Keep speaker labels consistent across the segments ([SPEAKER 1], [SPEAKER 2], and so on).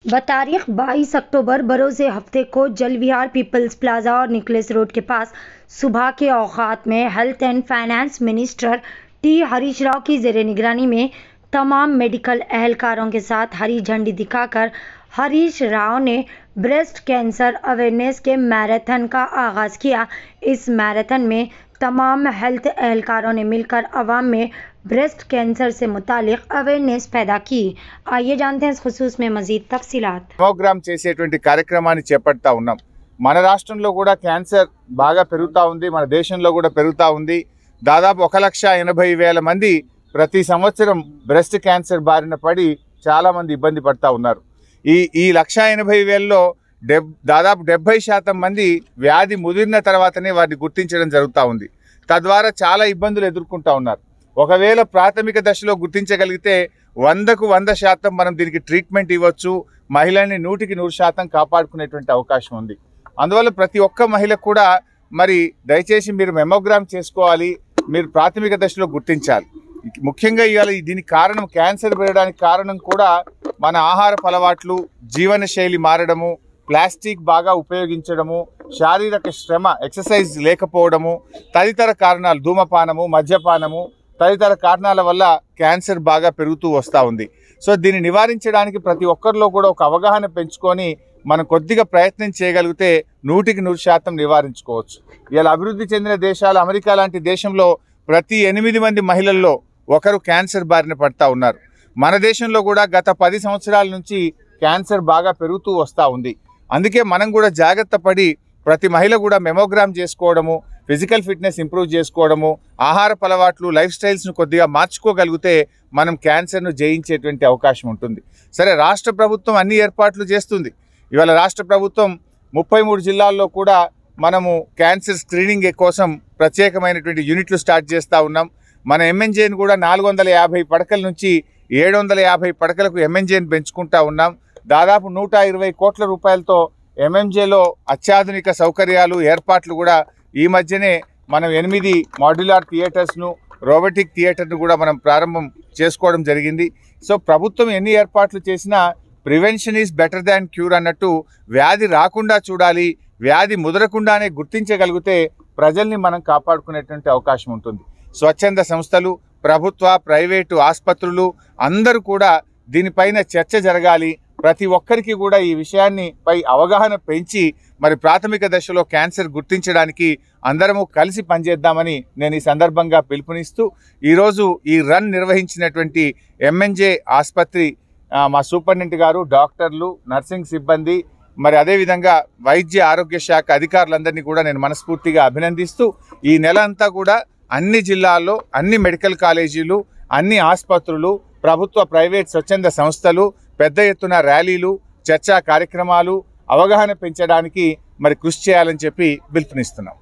[SPEAKER 1] बतारीख 22 अक्टूबर बरोज़ हफ्ते को जल विहार पीपल्स प्लाजा और निकलेस रोड के पास सुबह के औकात में health and finance minister T Harish Rao की जेर निगरानी में तमाम मेडिकल एहलकारों के साथ हरी झंडी दिखाकर हरीश राव ने ब्रेस्ट कैंसर अवेयरनेस के मैराथन का आगाज़ किया इस मैराथन में तमाम हेल्थ एहलकारों ने मिलकर आवाम में ब्रेस्ट कैंसर से मुतालिक अवेयरनेस पैदा की आइए जानते हैं इस खसूस में मज़ीद तफसीलात
[SPEAKER 2] ప్రోగ్రామ్ చేసేటువంటి కార్యక్రమాన్ని చేపడతా ఉన్నాం మన రాష్ట్రంలో కూడా క్యాన్సర్ బాగా పెరుగుతూ ఉంది మన దేశంలో కూడా పెరుగుతూ ఉంది దాదాపు ఒక లక్ష ఎనభై వేల మంది ప్రతి సంవత్సరం బ్రెస్ట్ క్యాన్సర్ బారిన పడి చాలామంది ఇబ్బంది పడతా ఉన్నారు ఈ ఈ లక్ష ఎనభై వేలలో డెబ్ దాదాపు డెబ్బై శాతం మంది వ్యాధి ముదిరిన తర్వాతనే వారిని గుర్తించడం జరుగుతూ ఉంది తద్వారా చాలా ఇబ్బందులు ఎదుర్కొంటా ఉన్నారు ఒకవేళ ప్రాథమిక దశలో గుర్తించగలిగితే వందకు వంద శాతం మనం దీనికి ట్రీట్మెంట్ ఇవ్వచ్చు మహిళల్ని నూటికి నూరు శాతం కాపాడుకునేటువంటి అవకాశం ఉంది అందువల్ల ప్రతి ఒక్క మహిళ కూడా మరి దయచేసి మీరు మెమోగ్రామ్ చేసుకోవాలి మీరు ప్రాథమిక దశలో గుర్తించాలి ముఖ్యంగా ఇవాళ దీనికి కారణం క్యాన్సర్ పెరగడానికి కారణం కూడా మన ఆహారపు అలవాట్లు జీవన శైలి మారడము ప్లాస్టిక్ బాగా ఉపయోగించడము శారీరక శ్రమ ఎక్సర్సైజ్ లేకపోవడము తదితర కారణాలు ధూమపానము మద్యపానము తదితర కారణాల వల్ల క్యాన్సర్ బాగా పెరుగుతూ వస్తూ ఉంది సో దీన్ని నివారించడానికి ప్రతి ఒక్కరిలో కూడా ఒక అవగాహన పెంచుకొని మనం కొద్దిగా ప్రయత్నం చేయగలిగితే నూటికి నూరు శాతం నివారించుకోవచ్చు ఇలా అభివృద్ధి చెందిన దేశాలు అమెరికా లాంటి దేశంలో ప్రతి ఎనిమిది మంది మహిళల్లో ఒకరు క్యాన్సర్ బారిన పడతా ఉన్నారు మన దేశంలో కూడా గత పది సంవత్సరాల నుంచి క్యాన్సర్ బాగా పెరుగుతూ వస్తూ ఉంది అందుకే మనం కూడా జాగ్రత్త పడి ప్రతి మహిళ కూడా మెమోగ్రామ్ చేసుకోవడము ఫిజికల్ ఫిట్నెస్ ఇంప్రూవ్ చేసుకోవడము ఆహార అలవాట్లు లైఫ్ స్టైల్స్ను కొద్దిగా మార్చుకోగలిగితే మనం క్యాన్సర్ను జయించేటువంటి అవకాశం ఉంటుంది సరే రాష్ట్ర ప్రభుత్వం అన్ని ఏర్పాట్లు చేస్తుంది ఇవాళ రాష్ట్ర ప్రభుత్వం ముప్పై మూడు జిల్లాల్లో కూడా మనము క్యాన్సర్ స్క్రీనింగ్ కోసం ప్రత్యేకమైనటువంటి యూనిట్లు స్టార్ట్ చేస్తూ ఉన్నాం మన ఎంఎన్జేని కూడా నాలుగు వందల యాభై పడకల నుంచి ఏడు వందల యాభై పడకలకు ఎంఎన్జేని పెంచుకుంటా ఉన్నాం దాదాపు నూట ఇరవై కోట్ల రూపాయలతో ఎంఎంజేలో అత్యాధునిక సౌకర్యాలు ఏర్పాట్లు కూడా ఈ మధ్యనే మనం ఎనిమిది మాడ్యులార్ థియేటర్స్ను రోబోటిక్ థియేటర్ను కూడా మనం ప్రారంభం చేసుకోవడం జరిగింది సో ప్రభుత్వం ఎన్ని ఏర్పాట్లు చేసినా prevention is better than cure అన్నట్టు వ్యాధి రాకుండా చూడాలి వ్యాధి ముదరకుండానే గుర్తించగలిగితే ప్రజల్ని మనం కాపాడుకునేటువంటి అవకాశం ఉంటుంది స్వచ్ఛంద సంస్థలు ప్రభుత్వ ప్రైవేటు ఆసుపత్రులు అందరూ కూడా దీనిపైన చర్చ జరగాలి ప్రతి ఒక్కరికి కూడా ఈ విషయాన్ని పై అవగాహన పెంచి మరి ప్రాథమిక దశలో క్యాన్సర్ గుర్తించడానికి అందరము కలిసి పనిచేద్దామని నేను ఈ సందర్భంగా పిలుపునిస్తూ ఈరోజు ఈ రన్ నిర్వహించినటువంటి ఎంఎన్జే ఆసుపత్రి ఆ, మా సూపరింటెండెంట్ గారు డాక్టర్లు నర్సింగ్ సిబ్బంది మరి అదేవిధంగా వైద్య ఆరోగ్య శాఖ అధికారులందరినీ కూడా నేను మనస్ఫూర్తిగా అభినందిస్తూ ఈ నెల అంతా కూడా అన్ని జిల్లాల్లో అన్ని మెడికల్ కాలేజీలు అన్ని ఆసుపత్రులు ప్రభుత్వ ప్రైవేట్ స్వచ్ఛంద సంస్థలు పెద్ద ఎత్తున ర్యాలీలు చర్చా కార్యక్రమాలు అవగాహన పెంచడానికి మరి కృషి చేయాలని చెప్పి పిలుపునిస్తున్నాం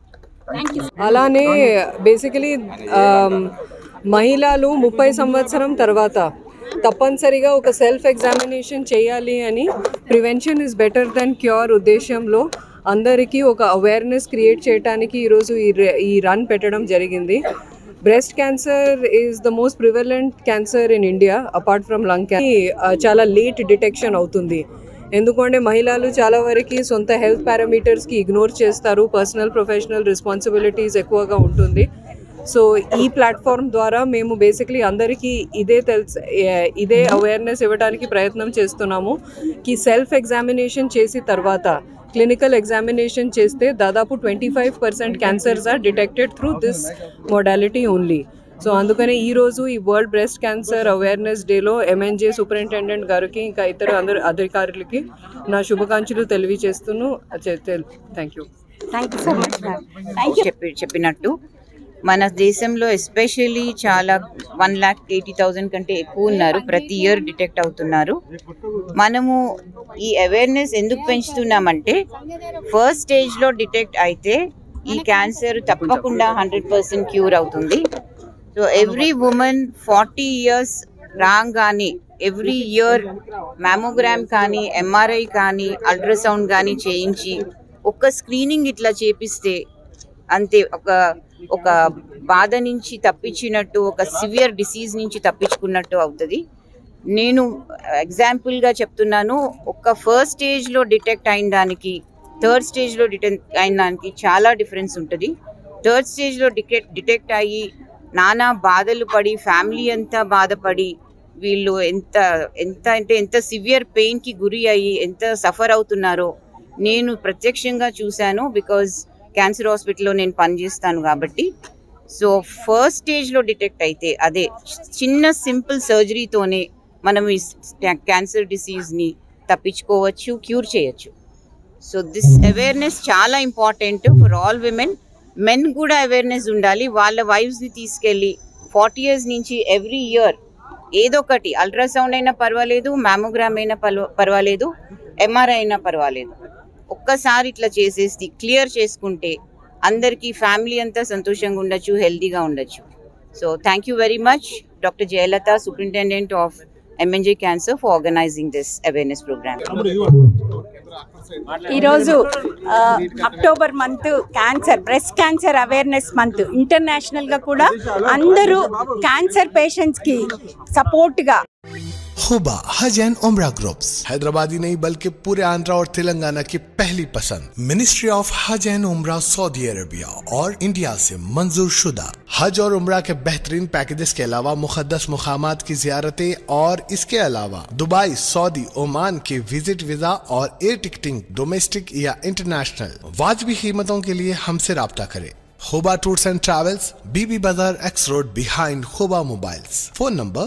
[SPEAKER 3] అలానే బేసికలీ మహిళలు ముప్పై సంవత్సరం తర్వాత తప్పనిసరిగా ఒక సెల్ఫ్ ఎగ్జామినేషన్ చేయాలి అని prevention is better than cure ఉద్దేశంలో అందరికీ ఒక అవేర్నెస్ క్రియేట్ చేయడానికి ఈరోజు ఈ ర- ఈ రన్ పెట్టడం జరిగింది breast cancer is the most prevalent cancer in India apart from lung cancer చాలా లేట్ డిటెక్షన్ అవుతుంది ఎందుకంటే మహిళలు చాలా వరకు సొంత హెల్త్ పారామీటర్స్కి ఇగ్నోర్ చేస్తారు పర్సనల్ ప్రొఫెషనల్ రెస్పాన్సిబిలిటీస్ ఎక్కువగా ఉంటుంది సో ఈ ప్లాట్ఫామ్ ద్వారా మేము బేసిక్లీ అందరికీ ఇదే తెలుసు ఏ- ఇదే అవేర్నెస్ ఇవ్వడానికి ప్రయత్నం చేస్తున్నాము కి సెల్ఫ్ ఎగ్జామినేషన్ చేసి తర్వాత క్లినికల్ ఎగ్జామినేషన్ చేస్తే దాదాపు twenty five percent cancers are detected through this modality only so అందుకనే ఈ రోజు ఈ వరల్డ్ బ్రెస్ట్ క్యాన్సర్ అవేర్నెస్ డేలో ఎంఎన్జే సూపరింటెండెంట్ గారికి ఇంకా ఇతర అందరు అధికారులకి నా శుభాకాంక్షలు తెలియజేస్తూను thank you
[SPEAKER 4] thank you so much ma'am చెప్పి చెప్పినట్టు మన దేశంలో ఎస్పెషల్లీ చాలా వన్ ల్యాక్ ఎయిటీ థౌజండ్ కంటే ఎక్కువ ఉన్నారు ప్రతి ఇయర్ డిటెక్ట్ అవుతున్నారు మనము ఈ అవేర్నెస్ ఎందుకు పెంచుతున్నామంటే ఫస్ట్ స్టేజ్లో డిటెక్ట్ అయితే ఈ క్యాన్సర్ తప్పకుండా హండ్రెడ్ పర్సెంట్ క్యూర్ అవుతుంది so every woman forty years రాగానే ఎవ్రీ ఇయర్ మ్యామోగ్రామ్ కానీ ఎంఆర్ఐ కానీ అల్ట్రాసౌండ్ కానీ చేయించి ఒక్క స్క్రీనింగ్ ఇట్లా చేపిస్తే అంతే ఒక ఒక బాధ నుంచి తప్పించినట్టు ఒక సివియర్ డిసీజ్ నుంచి తప్పించుకున్నట్టు అవుతుంది నేను ఎగ్జాంపుల్గా చెప్తున్నాను ఒక ఫస్ట్ స్టేజ్లో డిటెక్ట్ అయిన దానికి థర్డ్ స్టేజ్లో డిటెక్ట్ అయిన దానికి చాలా డిఫరెన్స్ ఉంటుంది థర్డ్ స్టేజ్లో డిటెక్ట్ డిటెక్ట్ అయ్యి నానా బాధలు పడి ఫ్యామిలీ అంతా బాధపడి వీళ్ళు ఎంత ఎంత అంటే ఎంత సివియర్ పెయిన్కి గురి అయ్యి ఎంత సఫర్ అవుతున్నారో నేను ప్రత్యక్షంగా చూశాను బికాజ్ క్యాన్సర్ హాస్పిటల్లో నేను పనిచేస్తాను కాబట్టి సో ఫస్ట్ స్టేజ్లో డిటెక్ట్ అయితే అదే చిన్న సింపుల్ సర్జరీతోనే మనం ఈ క్యాన్సర్ డిసీజ్ని తప్పించుకోవచ్చు క్యూర్ చేయొచ్చు సో దిస్ అవేర్నెస్ చాలా important for all women men కూడా అవేర్నెస్ ఉండాలి వాళ్ళ వైఫ్స్ని తీసుకెళ్ళి ఫార్టీ ఇయర్స్ నుంచి ఎవ్రీ ఇయర్ ఏదో ఒకటి అల్ట్రాసౌండ్ అయినా పర్వాలేదు మ్యామోగ్రామ్ అయినా పర్వ- పర్వాలేదు ఎంఆర్ఐ అయినా పర్వాలేదు ఒక్కసారి ఇట్లా చేసేసి క్లియర్ చేసుకుంటే అందరికీ ఫ్యామిలీ అంతా సంతోషంగా ఉండొచ్చు హెల్తీగా ఉండొచ్చు so thank you very much doctor Jayalatha superintendent of MNJ cancer for organizing this awareness program
[SPEAKER 5] ఈరోజు ఆ, October month cancer breast cancer awareness month ఇంటర్నేషనల్గా కూడా అందరూ క్యాన్సర్ పేషెంట్స్కి సపోర్ట్గా
[SPEAKER 6] हुबा हज एंड उमरा ग्रुप्स हैदराबादी नहीं बल्कि पूरे आंध्रा और तेलंगाना की पहली पसंद मिनिस्ट्री ऑफ हज एंड उमरा सऊदी अरबिया और इंडिया से मंजूर शुदा हज और उमरा के बेहतरीन पैकेजेस के अलावा मुकदस मुकामात की जियारतें और इसके अलावा दुबई सऊदी ओमान के विजिट वीजा और एयर टिकटिंग डोमेस्टिक या इंटरनेशनल वाजबी कीमतों के लिए हमसे रब्ता करें Hoba Tours and Travels, BB Bazar X Road behind Hoba Mobiles. Phone number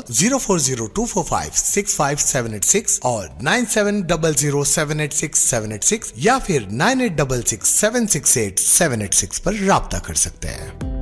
[SPEAKER 6] 04024565786 और 9700786786 या फिर 9866768786 पर राब्ता कर सकते हैं